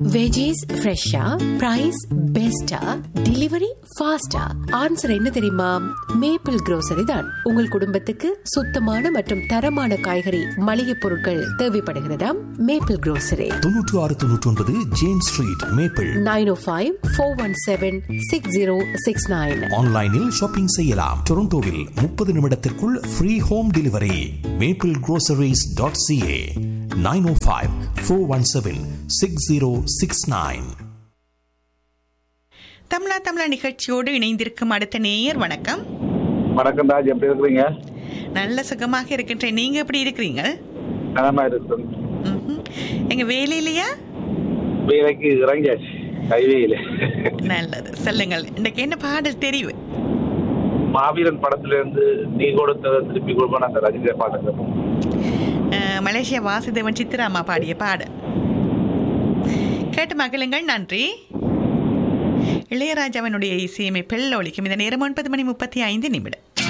Veggies ஃப்ரெஷ்ஷா price பெஸ்டா delivery ஃபாஸ்டா ஆன்சர் என்ன தெரியுமா மேப்பிள் grocery தான் உங்கள் குடும்பத்துக்கு சுத்தமான மற்றும் தரமான காய்கறி மளிகை பொருட்கள் தேவைப்படுகிறதாம் மேப்பிள் grocery தொன்னூற்று ஆறு தொன்னூற்றி ஒன்பது James street maple nine O five four one seven six zero six nine ஆன்லைனில் ஷாப்பிங் செய்யலாம் டொரண்டோவில் முப்பது நிமிடத்திற்குள் free home delivery maple groceries.ca dot CA nine O five four one seven six zero six nine Tamizha Tamizha நிகழ்ச்சியோடு இணைந்திருக்கும் அடுத்த நேயர் வணக்கம் வணக்கம் ராஜ் எப்படி இருக்கிறீங்க நல்ல சுகமாக இருக்கின்றேன் நீங்க எப்படி இருக்கிறீங்க நலமா இருக்கும் ம்ஹும். எங்க வேலையிலையா வேலைக்கு இறங்கியாச்சு ஹைவேயில நல்லது சொல்லுங்கள் இன்னைக்கு என்ன பாடல் தெரிவு மாவீரன் படத்துல இருந்து நீ கொடுத்ததை திருப்பி கொடுக்கணும் அந்த ரஜினி பாட்டு கேட்போம் அஹ், மலேசியா வாசுதேவன் சித்ராமா பாடிய பாடல் கேட்டு மகிழுங்கள் நன்றி இளையராஜாவினுடைய இசையமைப்பில் ஒழிக்கும் இந்த நேரம் ஒன்பது மணி முப்பத்தி ஐந்து நிமிடம்